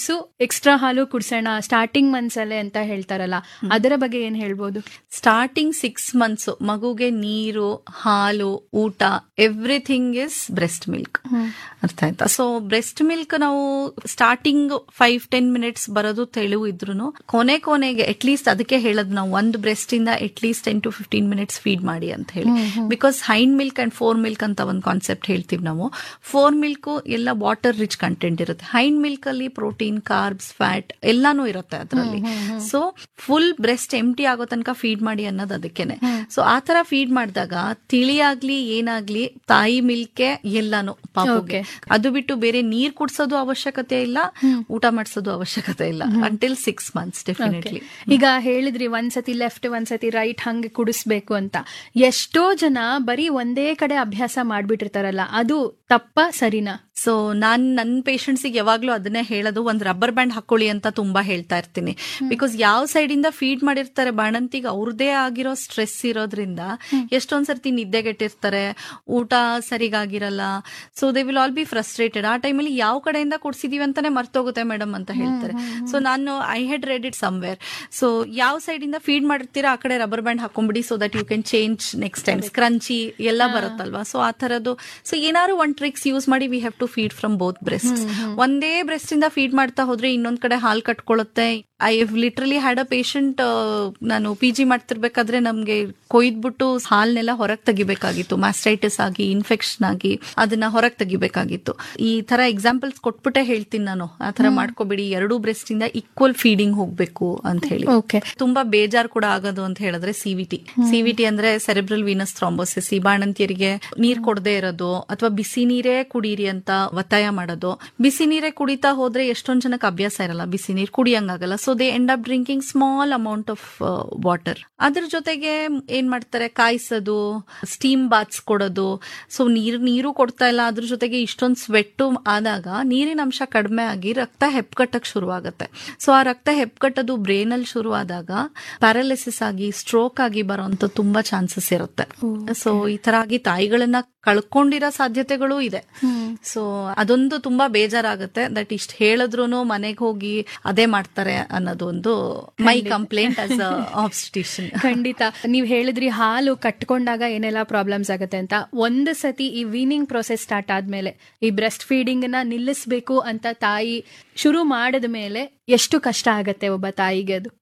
months extra ಹಾಲು ಕುಡ್ಸೋಣ starting months ಅಲ್ಲೇ ಅಂತ ಹೇಳ್ತಾರಲ್ಲ ಅದರ ಬಗ್ಗೆ ಏನ್ ಹೇಳ್ಬೋದು ಸ್ಟಾರ್ಟಿಂಗ್ ಸಿಕ್ಸ್ ಮಂತ್ಸ್ ಮಗುಗೆ ನೀರು ಹಾಲು ಊಟ ಎವ್ರಿಥಿಂಗ್ ಇಸ್ ಬ್ರೆಸ್ಟ್ ಮಿಲ್ಕ್ ಅರ್ಥ ಆಯ್ತಾ ಸೊ ಬ್ರೆಸ್ಟ್ ಮಿಲ್ಕ್ ನಾವು ಸ್ಟಾರ್ಟಿಂಗ್ ಫೈವ್ ಟೆನ್ ಮಿನಿಟ್ಸ್ ಬರೋದು ತೆಳುವು ಇದ್ರು ಕೊನೆ ಕೊನೆಗೆ ಅಟ್ ಲೀಸ್ಟ್ ಅದಕ್ಕೆ ಹೇಳದ್ ನಾವು ಒಂದು ಬ್ರೆಸ್ಟ್ ಇಂದ at least ten to fifteen minutes feed ಮಾಡಿ ಅಂತ ಹೇಳಿ because hind milk and fore milk ಅಂತ ಒಂದು ಕಾನ್ಸೆಪ್ಟ್ ಹೇಳ್ತೀವಿ ನಾವು ಫೋರ್ ಮಿಲ್ಕ್ ಎಲ್ಲ ವಾಟರ್ ರಿಚ್ ಕಂಟೆಂಟ್ ಇರುತ್ತೆ ಹೈಂಡ್ ಮಿಲ್ಕ್ ಅಲ್ಲಿ ಪ್ರೋಟೀನ್ ಕಾರ್ಬ್ಸ್ ಫ್ಯಾಟ್ ಎಲ್ಲಾನು ಇರುತ್ತೆ ಅದರಲ್ಲಿ ಸೊ ಫುಲ್ ಬ್ರೆಸ್ಟ್ ಎಂಟಿ ಆಗೋ ತನಕ ಫೀಡ್ ಮಾಡಿ ಅನ್ನೋದು ಅದಕ್ಕೇನೆ ಸೊ ಆ ತರ ಫೀಡ್ ಮಾಡಿದಾಗ ತಿಳಿಯಾಗ್ಲಿ ಏನಾಗ್ಲಿ ತಾಯಿ ಮಿಲ್ಕೆ ಎಲ್ಲಾನು ಪಾಪುಗೆ ಅದು ಬಿಟ್ಟು ಬೇರೆ ನೀರ್ ಕುಡ್ಸೋದು ಅವಶ್ಯಕತೆ ಇಲ್ಲ ಊಟ ಮಾಡಿಸೋದು ಅವಶ್ಯಕತೆ ಇಲ್ಲ ಅಂಟಿಲ್ ಸಿಕ್ಸ್ ಮಂತ್ಸ್ ಡೆಫಿನೆಟ್ಲಿ ಈಗ ಹೇಳಿದ್ರಿ ಒಂದ್ಸತಿ ಲೆಫ್ಟ್ ಒಂದ್ಸತಿ ರೈಟ್ ಹಂಗೆ ಕುಡಿಸ್ಬೇಕು ಅಂತ ಎಷ್ಟೋ ಜನ ಬರೀ ಒಂದೇ ಕಡೆ ಅಭ್ಯಾಸ ಮಾಡ್ಬಿಟ್ಟಿರ್ತಾರಲ್ಲ ಅದು ತಪ್ಪ ಸರಿನಾ ಸೊ ನಾನ್ ನನ್ನ ಪೇಷಂಟ್ಸಿಗೆ ಯಾವಾಗ್ಲೂ ಅದನ್ನೇ ಹೇಳೋದು ಒಂದ್ ರಬ್ಬರ್ ಬ್ಯಾಂಡ್ ಹಾಕೊಳ್ಳಿ ಅಂತ ತುಂಬಾ ಹೇಳ್ತಾ ಇರ್ತೀನಿ ಬಿಕಾಸ್ ಯಾವ ಸೈಡ್ ಇಂದ ಫೀಡ್ ಮಾಡಿರ್ತಾರೆ ಬಾಣಂತಿಗೆ ಅವ್ರದೇ ಆಗಿರೋ ಸ್ಟ್ರೆಸ್ ಇರೋದ್ರಿಂದ ಎಷ್ಟೊಂದ್ ಸರ್ತಿ ನಿದ್ದೆಗೆಟ್ಟಿರ್ತಾರೆ ಊಟ ಸರಿಗಾಗಿರಲ್ಲ so they will all be frustrated ಆ ಟೈಮಲ್ಲಿ ಯಾವ ಕಡೆಯಿಂದ ಕೊಡ್ಸಿದೀವಿ ಅಂತಾನೆ ಮರ್ತೋಗುತ್ತೆ ಮೇಡಮ್ ಅಂತ ಹೇಳ್ತಾರೆ ಸೊ ನಾನು I had read it somewhere so ಯಾವ ಸೈಡ್ ಇಂದ ಫೀಡ್ ಮಾಡಿರ್ತೀರಾ ಆ ಕಡೆ ರಬ್ಬರ್ ಬ್ಯಾಂಡ್ ಹಾಕೊಂಡ್ಬಿಡಿ so that you can change next time scrunchie ಎಲ್ಲ ಬರುತ್ತಲ್ವಾ ಸೊ ಆ ತರದ್ದು ಸೊ ಏನಾದ್ರು ಒಂದ್ ಟ್ರಿಕ್ಸ್ ಯೂಸ್ ಮಾಡಿ we have to feed from both breast ಒಂದೇ ಬ್ರೆಸ್ಟ್ ಇಂದ ಫೀಡ್ ಮಾಡ್ತಾ ಹೋದ್ರೆ ಇನ್ನೊಂದ್ ಕಡೆ ಹಾಲ್ ಕಟ್ಕೊಳ್ಳುತ್ತೆ I have literally had a patient ನಾನು ಪಿ ಜಿ ಮಾಡ್ತಿರ್ಬೇಕಾದ್ರೆ ನಮ್ಗೆ ಕೊಯ್ದ್ಬಿಟ್ಟು ಹಾಲ್ನೆಲ್ಲ ಹೊರಗ್ ತೆಗಿಬೇಕಾಗಿತ್ತು ಮಾಸ್ಟೈಟಿಸ್ ಆಗಿ ಇನ್ಫೆಕ್ಷನ್ ಆಗಿ ಅದನ್ನ ಹೊರಗ್ ತೆಗಿಬೇಕಾಗಿತ್ತು ಈ ತರ ಎಕ್ಸಾಂಪಲ್ಸ್ ಕೊಟ್ಬಿಟ್ಟೆ ಹೇಳ್ತೀನಿ ನಾನು ಆ ತರ ಮಾಡ್ಕೋಬಿಡಿ ಎರಡೂ ಬ್ರೆಸ್ಟ್ ಇಂದ ಈಕ್ವಲ್ ಫೀಡಿಂಗ್ ಹೋಗ್ಬೇಕು ಅಂತ ಹೇಳಿ ಓಕೆ ತುಂಬಾ ಬೇಜಾರ್ ಕೂಡ ಆಗೋದು ಅಂತ ಹೇಳಿದ್ರೆ ಸಿವಿಟಿ ಸಿವಿಟಿ ಅಂದ್ರೆ ಸೆರೆಬ್ರಲ್ ವೀನಸ್ ಥ್ರಾಂಬೋಸಿಸ್ ಈ ಬಾಣಂತಿಯರಿಗೆ ನೀರ್ ಕೊಡದೆ ಇರೋದು ಅಥವಾ ಬಿಸಿ ನೀರೇ ಕುಡೀರಿ ಅಂತ ಒತ್ತಾಯ ಮಾಡೋದು ಬಿಸಿ ನೀರೇ ಕುಡಿತಾ ಹೋದ್ರೆ ಎಷ್ಟೊಂದ್ ಜನಕ್ಕೆ ಅಭ್ಯಾಸ ಇರಲ್ಲ ಬಿಸಿ ನೀರ್ ಕುಡಿಯಂಗಾಗಲ್ಲ so they end up drinking small amount of water ಅದ್ರ ಜೊತೆಗೆ ಏನ್ ಮಾಡ್ತಾರೆ ಕಾಯಿಸೋದು ಸ್ಟೀಮ್ ಬಾತ್ಸ್ ಕೊಡೋದು ಸೊ ನೀರು ನೀರು ಕೊಡ್ತಾ ಇಲ್ಲ ಅದ್ರ ಜೊತೆಗೆ ಇಷ್ಟೊಂದು ಸ್ವೆಟ್ಟು ಆದಾಗ ನೀರಿನ ಅಂಶ ಕಡಿಮೆ ಆಗಿ ರಕ್ತ ಹೆಪ್ಕಟ್ಟಕ್ ಶುರುವಾಗುತ್ತೆ ಸೊ ಆ ರಕ್ತ ಹೆಪ್ಕಟ್ಟೋದು ಬ್ರೇನ್ ಅಲ್ಲಿ ಶುರುವಾದಾಗ ಪ್ಯಾರಾಲಿಸಿಸ್ ಆಗಿ ಸ್ಟ್ರೋಕ್ ಆಗಿ ಬರೋಂತ ತುಂಬಾ ಚಾನ್ಸಸ್ ಇರುತ್ತೆ ಸೊ ಈ ತರ ಆಗಿ ತಾಯಿಗಳನ್ನ ಕಳ್ಕೊಂಡಿರೋ ಸಾಧ್ಯತೆಗಳು ಇದೆ ಸೊ ಅದೊಂದು ತುಂಬಾ ಬೇಜಾರಾಗುತ್ತೆ ದಟ್ ಇಷ್ಟ ಹೇಳಿದ್ರು ಮನೆಗೆ ಹೋಗಿ ಅದೇ ಮಾಡ್ತಾರೆ ಅನ್ನೋದು ಒಂದು ಮೈ ಕಂಪ್ಲೇಂಟ್ ಆಸ್ ಆಬ್ಸ್ಟಿಷನ್ ಖಂಡಿತ ನೀವ್ ಹೇಳಿದ್ರಿ ಹಾಲು ಕಟ್ಕೊಂಡಾಗ ಏನೆಲ್ಲ ಪ್ರಾಬ್ಲಮ್ಸ್ ಆಗುತ್ತೆ ಅಂತ ಒಂದು ಸತಿ ಈ ವೀನಿಂಗ್ ಪ್ರೊಸೆಸ್ ಸ್ಟಾರ್ಟ್ ಆದ್ಮೇಲೆ ಈ ಬ್ರೆಸ್ಟ್ ಫೀಡಿಂಗ್ ನ ನಿಲ್ಲಿಸ್ಬೇಕು ಅಂತ ತಾಯಿ ಶುರು ಮಾಡಿದ ಮೇಲೆ ಎಷ್ಟು ಕಷ್ಟ ಆಗತ್ತೆ ಒಬ್ಬ ತಾಯಿಗೆ ಅದು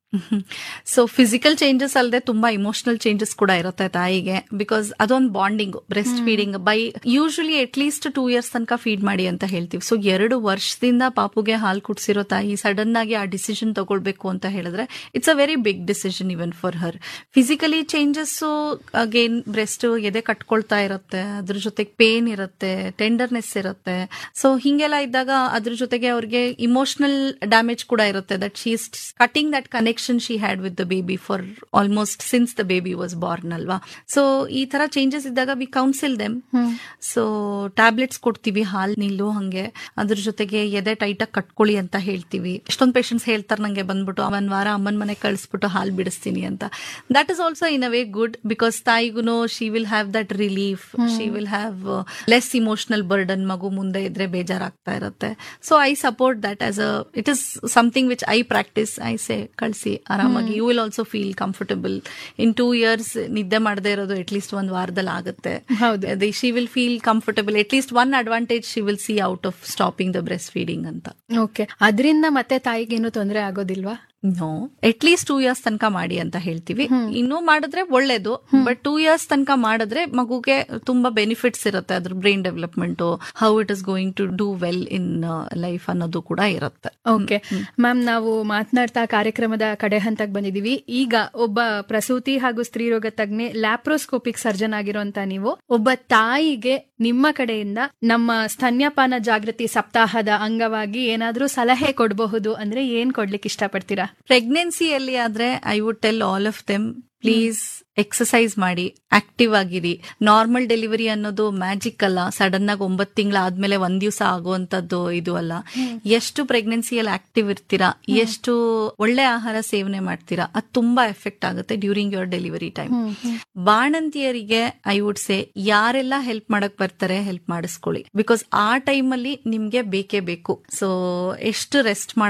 ಸೊ ಫಿಸಿಕಲ್ ಚೇಂಜಸ್ ಅಲ್ಲದೆ ತುಂಬಾ ಇಮೋಷನಲ್ ಚೇಂಜಸ್ ಕೂಡ ಇರುತ್ತೆ ತಾಯಿಗೆ ಬಿಕಾಸ್ ಅದೊಂದು bonding breast feeding by usually at least two years ತನಕ ಫೀಡ್ ಮಾಡಿ ಅಂತ ಹೇಳ್ತೀವಿ ಸೊ ಎರಡು ವರ್ಷದಿಂದ ಪಾಪುಗೆ ಹಾಲು ಕುಡ್ಸಿರೋ ತಾಯಿ ಸಡನ್ ಆಗಿ ಆ ಡಿಸಿಷನ್ ತಗೊಳ್ಬೇಕು ಅಂತ ಹೇಳಿದ್ರೆ it's a very big decision even for her physically changes again breast ಎದೆ ಕಟ್ಕೊಳ್ತಾ ಇರುತ್ತೆ ಅದ್ರ ಜೊತೆಗೆ ಪೇನ್ ಇರುತ್ತೆ ಟೆಂಡರ್ನೆಸ್ ಇರುತ್ತೆ ಸೊ ಹಿಂಗೆಲ್ಲ ಇದ್ದಾಗ ಅದ್ರ ಜೊತೆಗೆ ಅವ್ರಿಗೆ ಇಮೋಷನಲ್ ಡ್ಯಾಮೇಜ್ ಕೂಡ ಇರುತ್ತೆ that she cutting that connection she had with the baby for almost since the baby was born ಅಲ್ವಾ ಸೊ ಈ ತರ ಚೇಂಜಸ್ ಇದ್ದಾಗ we counsel them so tablets ಕೊಡ್ತೀವಿ ಹಾಲ್ ನಿಲ್ಲು ಹಂಗೆ ಅದ್ರ ಜೊತೆಗೆ ಎದೆ ಟೈಟ್ ಆಗಿ ಕಟ್ಕೊಳ್ಳಿ ಅಂತ ಹೇಳ್ತೀವಿ ಎಷ್ಟೊಂದು ಪೇಷಂಟ್ಸ್ ಹೇಳ್ತಾರೆ ನಂಗೆ ಬಂದ್ಬಿಟ್ಟು ಒಂದ್ ವಾರ ಅಮ್ಮನ ಮನೆ ಕಳಿಸ್ಬಿಟ್ಟು ಹಾಲ್ ಬಿಡಿಸ್ತೀನಿ ಅಂತ that is also in a way good because ತಾಯಿಗೂ she will have that relief she will have less emotional burden ಮಗು ಮುಂದೆ ಇದ್ರೆ ಬೇಜಾರಾಗ್ತಾ ಇರುತ್ತೆ so I support that as a it is something which I practice I say ಕಳಿಸಿ ಆರಾಮಾಗಿ you will also feel comfortable in two years ನಿದ್ದೆ ಮಾಡದೇ ಇರೋದು ಅಟ್ ಲೀಸ್ಟ್ ಒಂದ್ ವಾರದಲ್ಲಿ ಆಗುತ್ತೆ ಹೌದು she will feel comfortable at least one advantage she will see out of stopping the breast feeding ಅಂತ ಓಕೆ ಅದರಿಂದ ಮತ್ತೆ ತಾಯಿಗೇನು ತೊಂದರೆ ಆಗೋದಿಲ್ವಾ no at least two years ತನಕ ಮಾಡಿ ಅಂತ ಹೇಳ್ತೀವಿ ಇನ್ನೂ ಮಾಡಿದ್ರೆ ಒಳ್ಳೇದು ಬಟ್ ಟೂ ಇಯರ್ಸ್ ತನಕ ಮಾಡಿದ್ರೆ ಮಗುಗೆ ತುಂಬಾ ಬೆನಿಫಿಟ್ಸ್ ಇರುತ್ತೆ ಅದ್ರ brain development how it is going to do well in life ಅನ್ನೋದು ಕೂಡ ಇರುತ್ತೆ ಓಕೆ ಮ್ಯಾಮ್ ನಾವು ಮಾತನಾಡ್ತಾ ಕಾರ್ಯಕ್ರಮದ ಕಡೆ ಹಂತಕ್ಕೆ ಬಂದಿದೀವಿ ಈಗ ಒಬ್ಬ ಪ್ರಸೂತಿ ಹಾಗೂ ಸ್ತ್ರೀರೋಗ ತಜ್ಞೆ ಲ್ಯಾಪ್ರೋಸ್ಕೋಪಿಕ್ ಸರ್ಜನ್ ಆಗಿರುವಂತ ನೀವು ಒಬ್ಬ ತಾಯಿಗೆ ನಿಮ್ಮ ಕಡೆಯಿಂದ ನಮ್ಮ ಸ್ತನ್ಯಪಾನ ಜಾಗೃತಿ ಸಪ್ತಾಹದ ಅಂಗವಾಗಿ ಏನಾದ್ರೂ ಸಲಹೆ ಕೊಡಬಹುದು ಅಂದ್ರೆ ಏನ್ ಕೊಡ್ಲಿಕ್ಕೆ ಇಷ್ಟಪಡ್ತೀರಾ ಪ್ರೆಗ್ನೆನ್ಸಿಯಲ್ಲಿ ಆದ್ರೆ I would tell all of them please exercise ಮಾಡಿ ಆಕ್ಟಿವ್ ಆಗಿರಿ ನಾರ್ಮಲ್ ಡೆಲಿವರಿ ಅನ್ನೋದು ಮ್ಯಾಜಿಕ್ ಅಲ್ಲ ಸಡನ್ ಆಗಿ ಒಂಬತ್ತು ತಿಂಗಳ ಆದ್ಮೇಲೆ ಒಂದ್ ದಿವಸ ಆಗುವಂತದ್ದು ಇದು ಅಲ್ಲ ಎಷ್ಟು ಪ್ರೆಗ್ನೆನ್ಸಿಯಲ್ಲಿ ಆಕ್ಟಿವ್ ಇರ್ತೀರಾ ಎಷ್ಟು ಒಳ್ಳೆ ಆಹಾರ ಸೇವನೆ ಮಾಡ್ತೀರಾ ಅದು ತುಂಬಾ ಎಫೆಕ್ಟ್ ಆಗುತ್ತೆ ಡ್ಯೂರಿಂಗ್ ಯುವರ್ ಡೆಲಿವರಿ ಟೈಮ್ ಬಾಣಂತಿಯರಿಗೆ ಐ ವುಡ್ ಸೇ ಯಾರೆಲ್ಲ ಹೆಲ್ಪ್ ಮಾಡಕ್ ಬರ್ತಾರೆ ಹೆಲ್ಪ್ ಮಾಡಿಸ್ಕೊಳ್ಳಿ ಬಿಕಾಸ್ ಆ ಟೈಮಲ್ಲಿ ನಿಮ್ಗೆ ಬೇಕೇ ಬೇಕು ಸೊ ಎಷ್ಟು ರೆಸ್ಟ್